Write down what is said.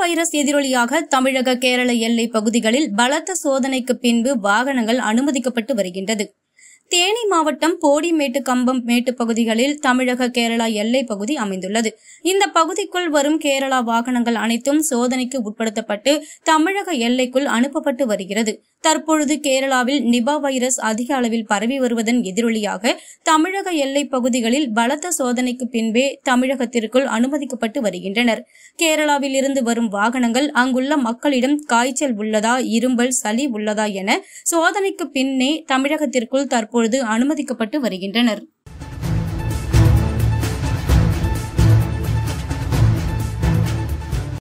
virus எதிரொலியாக தமிழக கேரள எல்லை பகுதிகளில் பலத்த சோதனைக்கு பின்பு வாகனங்கள் அனுமதிக்கப்பட்டு வருகின்றது தேனி மாவட்டம் போடிமேட்டு கம்பம் மேட்டு பகுதிகளில் தமிழக கேரளா எல்லை பகுதி அமைந்துள்ளது இந்த பகுதிக்குள் வரும் கேரளா வாகனங்கள் அனைத்தும் சோதனைக்கு உட்படுத்தப்பட்டு தமிழக எல்லைக்குள் அனுப்பப்பட்டு வருகிறது தற்பொழுது கேரளாவில் நிபா வைரஸ் அதிக அளவில் பரவி வருவதன் எதிரொலியாக தமிழக எல்லை பகுதிகளில் பலத்த சோதனைக்கு பின்பே தமிழகத்திற்குள் அனுமதிக்கப்பட்டு வருகின்றனர் கேரளாவில் இருந்து வரும் வாகனங்கள் அங்குள்ள மக்களிடம் காய்ச்சல் உள்ளதா இரும்பல் சளி உள்ளதா என சோதனைக்கு பின்னே தமிழகத்திற்குள் தற்பொழுது அனுமதிக்கப்பட்டு வருகின்றனர்